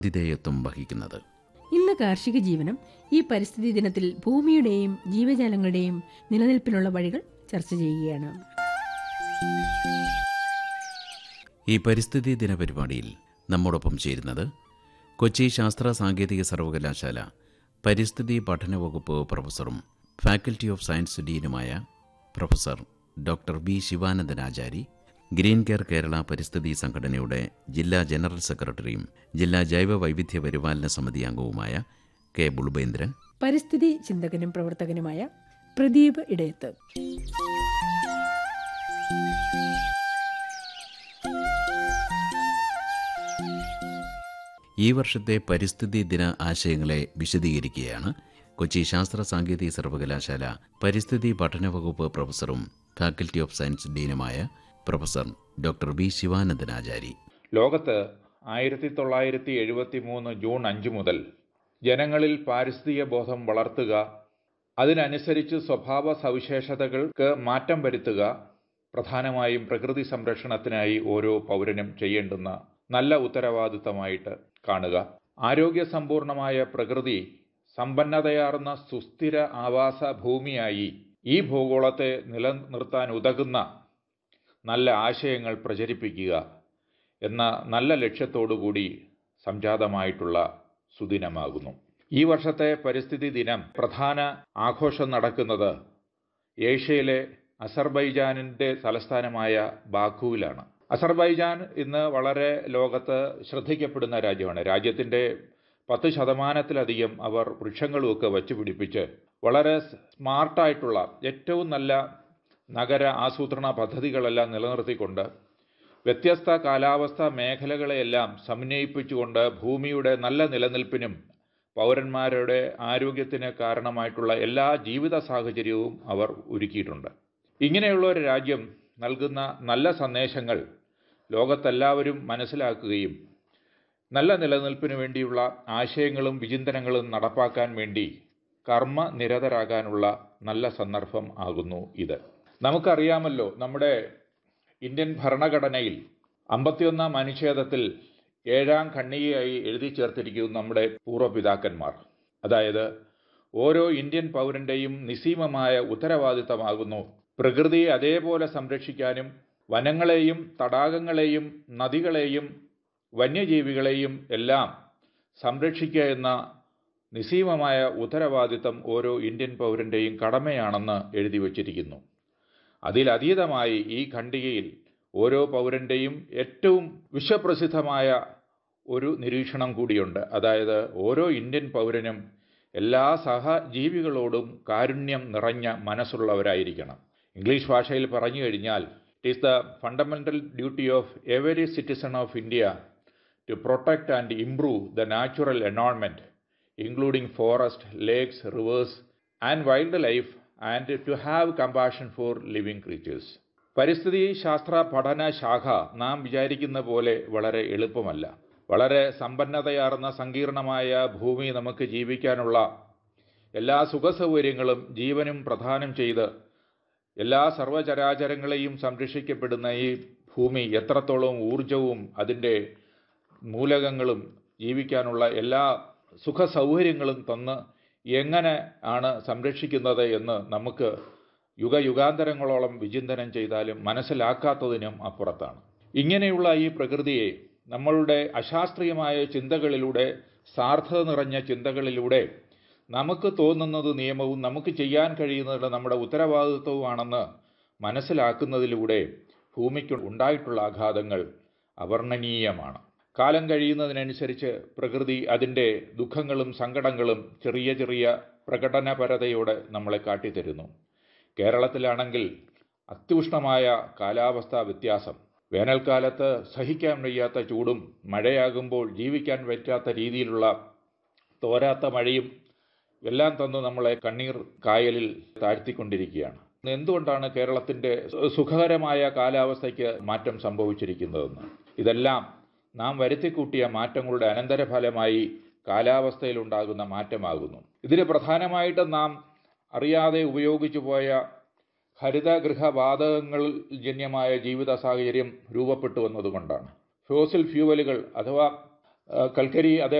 ആതിഥേയത്വം വഹിക്കുന്നത് ഇന്ന് കാർഷിക ജീവനം ഈ പരിസ്ഥിതി ദിനത്തിൽ ഭൂമിയുടെയും ജീവജാലങ്ങളുടെയും നിലനിൽപ്പിനുള്ള വഴികൾ ചർച്ച ചെയ്യുകയാണ് ഈ പരിസ്ഥിതി ദിന പരിപാടിയിൽ നമ്മോടൊപ്പം ചേരുന്നത് കൊച്ചി ശാസ്ത്ര സാങ്കേതിക സർവകലാശാല പരിസ്ഥിതി പഠന വകുപ്പ് പ്രൊഫസറും ഫാക്കൽറ്റി ഓഫ് സയൻസ് ഡീനുമായ professor doctor B Sivanandanachari green care Kerala പരിസ്ഥിതി സംഘടനയുടെ ജില്ലാ ജനറൽ സെക്രട്ടറിയും ജില്ലാ ജൈവ വൈവിധ്യ പരിപാലന സമിതി അംഗവുമായ കെ ബുൾബേന്ദ്രൻ പരിസ്ഥിതി ചിന്തകനും പ്രവർത്തകനുമായ പ്രദീപ് ഇടയത്ത് ഈ വർഷത്തെ പരിസ്ഥിതി ദിന ആശയങ്ങളെ വിശദീകരിക്കുകയാണ് കൊച്ചി ശാസ്ത്ര സാങ്കേതിക സർവകലാശാല പരിസ്ഥിതി പഠന വകുപ്പ് പ്രൊഫസറും ഫാക്കൽറ്റി ഓഫ് സയൻസ് ഡീനുമായ പ്രൊഫസർ ഡോക്ടർ ബി ശിവാനന്ദനാചാരി ലോകത്ത് ആയിരത്തി തൊള്ളായിരത്തി എഴുപത്തി മൂന്ന് ജൂൺ അഞ്ച് മുതൽ ജനങ്ങളിൽ പാരിസ്ഥിതിക ബോധം വളർത്തുക അതിനനുസരിച്ച് സ്വഭാവ സവിശേഷതകൾക്ക് മാറ്റം വരുത്തുക പ്രധാനമായും പ്രകൃതി സംരക്ഷണത്തിനായി ഓരോ പൗരനും ചെയ്യേണ്ടുന്ന നല്ല ഉത്തരവാദിത്തമായിട്ട് കാണുക ആരോഗ്യസമ്പൂർണമായ പ്രകൃതി സമ്പന്നതയാർന്ന സുസ്ഥിര ആവാസ ഭൂമിയായി ഈ ഭൂഗോളത്തെ നിലനിർത്താൻ ഉതകുന്ന നല്ല ആശയങ്ങൾ പ്രചരിപ്പിക്കുക എന്ന നല്ല ലക്ഷ്യത്തോടുകൂടി സംജാതമായിട്ടുള്ള സുദിനമാകുന്നു ഈ വർഷത്തെ പരിസ്ഥിതി ദിനം പ്രധാന ആഘോഷം നടക്കുന്നത് ഏഷ്യയിലെ അസർബൈജാനിൻ്റെ തലസ്ഥാനമായ ബാക്കുവിലാണ് അസർബൈജാൻ ഇന്ന് വളരെ ലോകത്ത് ശ്രദ്ധിക്കപ്പെടുന്ന രാജ്യമാണ് രാജ്യത്തിൻ്റെ പത്ത് ശതമാനത്തിലധികം അവർ വൃക്ഷങ്ങളുമൊക്കെ വച്ചുപിടിപ്പിച്ച് വളരെ സ്മാർട്ടായിട്ടുള്ള ഏറ്റവും നല്ല നഗര ആസൂത്രണ പദ്ധതികളെല്ലാം നിലനിർത്തിക്കൊണ്ട് വ്യത്യസ്ത കാലാവസ്ഥ മേഖലകളെയെല്ലാം സമന്വയിപ്പിച്ചുകൊണ്ട് ഭൂമിയുടെ നല്ല നിലനിൽപ്പിനും പൗരന്മാരുടെ ആരോഗ്യത്തിന് കാരണമായിട്ടുള്ള എല്ലാ ജീവിത സാഹചര്യവും അവർ ഒരുക്കിയിട്ടുണ്ട് ഇങ്ങനെയുള്ള ഒരു രാജ്യം നൽകുന്ന നല്ല സന്ദേശങ്ങൾ ലോകത്തെല്ലാവരും മനസ്സിലാക്കുകയും നല്ല നിലനിൽപ്പിന് വേണ്ടിയുള്ള ആശയങ്ങളും വിചിന്തനങ്ങളും നടപ്പാക്കാൻ വേണ്ടി കർമ്മ നിരതരാകാനുള്ള നല്ല സന്ദർഭം ആകുന്നു ഇത് നമുക്കറിയാമല്ലോ നമ്മുടെ ഇന്ത്യൻ ഭരണഘടനയിൽ അമ്പത്തിയൊന്നാം അനുച്ഛേദത്തിൽ ഏഴാം ഖണ്ഡികയായി എഴുതി ചേർത്തിരിക്കുന്നു നമ്മുടെ പൂർവ്വപിതാക്കന്മാർ അതായത് ഓരോ ഇന്ത്യൻ പൗരൻ്റെയും നിസീമമായ ഉത്തരവാദിത്തമാകുന്നു പ്രകൃതിയെ അതേപോലെ സംരക്ഷിക്കാനും വനങ്ങളെയും തടാകങ്ങളെയും നദികളെയും വന്യജീവികളെയും എല്ലാം സംരക്ഷിക്കുക എന്ന നിസീമമായ ഉത്തരവാദിത്തം ഓരോ ഇന്ത്യൻ പൗരൻ്റെയും കടമയാണെന്ന് എഴുതി വച്ചിരിക്കുന്നു അതിലതീതമായി ഈ ഖണ്ഡികയിൽ ഓരോ പൗരൻ്റെയും ഏറ്റവും വിശ്വപ്രസിദ്ധമായ ഒരു നിരീക്ഷണം കൂടിയുണ്ട് അതായത് ഓരോ ഇന്ത്യൻ പൗരനും എല്ലാ സഹജീവികളോടും കാരുണ്യം നിറഞ്ഞ മനസ്സുള്ളവരായിരിക്കണം ഇംഗ്ലീഷ് ഭാഷയിൽ പറഞ്ഞു കഴിഞ്ഞാൽ it is the fundamental duty of every citizen of India to protect and improve the natural environment including forest lakes rivers and wild life and to have compassion for living creatures പരിസ്ഥിതി ശാസ്ത്ര പഠന ശാഖ നാം വിചാരിക്കുന്ന പോലെ വളരെ എളുപ്പമല്ല വളരെ സമ്പന്നതയാർന്ന സങ്കീർണമായ ഭൂമി നമുക്ക് ജീവിക്കാനുള്ള എല്ലാ സുഖസൗകര്യങ്ങളും ജീവനും പ്രദാനം ചെയ്ത് എല്ലാ സർവചരാചരങ്ങളെയും സംരക്ഷിക്കപ്പെടുന്ന ഈ ഭൂമി എത്രത്തോളം ഊർജവും അതിൻ്റെ മൂലകങ്ങളും ജീവിക്കാനുള്ള എല്ലാ സുഖ സൗകര്യങ്ങളും തന്ന് എങ്ങനെ ആണ് സംരക്ഷിക്കുന്നത് എന്ന് നമുക്ക് യുഗയുഗാന്തരങ്ങളോളം വിചിന്തനം ചെയ്താലും മനസ്സിലാക്കാത്തതിനും അപ്പുറത്താണ് ഇങ്ങനെയുള്ള ഈ പ്രകൃതിയെ നമ്മളുടെ അശാസ്ത്രീയമായ ചിന്തകളിലൂടെ സാർത്ഥത നിറഞ്ഞ ചിന്തകളിലൂടെ നമുക്ക് തോന്നുന്നത് നിയമവും നമുക്ക് ചെയ്യാൻ കഴിയുന്നത് നമ്മുടെ ഉത്തരവാദിത്വവുമാണെന്ന് മനസ്സിലാക്കുന്നതിലൂടെ ഭൂമിക്ക് ഉണ്ടായിട്ടുള്ള ആഘാതങ്ങൾ അവർണ്ണനീയമാണ് കാലം കഴിയുന്നതിനനുസരിച്ച് പ്രകൃതി അതിൻ്റെ ദുഃഖങ്ങളും സങ്കടങ്ങളും ചെറിയ ചെറിയ പ്രകടനപരതയോടെ നമ്മളെ കാട്ടിത്തരുന്നു കേരളത്തിലാണെങ്കിൽ അത്യുഷ്ണമായ കാലാവസ്ഥാ വ്യത്യാസം വേനൽക്കാലത്ത് സഹിക്കാൻ വയ്യാത്ത ചൂടും മഴയാകുമ്പോൾ ജീവിക്കാൻ പറ്റാത്ത രീതിയിലുള്ള തോരാത്ത മഴയും എല്ലാം തന്നു നമ്മളെ കണ്ണീർ കായലിൽ താഴ്ത്തിക്കൊണ്ടിരിക്കുകയാണ് എന്തുകൊണ്ടാണ് കേരളത്തിൻ്റെ സുഖകരമായ കാലാവസ്ഥയ്ക്ക് മാറ്റം സംഭവിച്ചിരിക്കുന്നതെന്ന് ഇതെല്ലാം നാം വരുത്തിക്കൂട്ടിയ മാറ്റങ്ങളുടെ അനന്തരഫലമായി കാലാവസ്ഥയിലുണ്ടാകുന്ന മാറ്റമാകുന്നു ഇതിന് പ്രധാനമായിട്ടും നാം അറിയാതെ ഉപയോഗിച്ചു പോയ ഹരിതഗൃഹവാതകങ്ങൾ ജന്യമായ ജീവിത സാഹചര്യം രൂപപ്പെട്ടു വന്നതുകൊണ്ടാണ് ഫോസിൽ ഫ്യൂവലുകൾ അഥവാ കൽക്കരി അതേ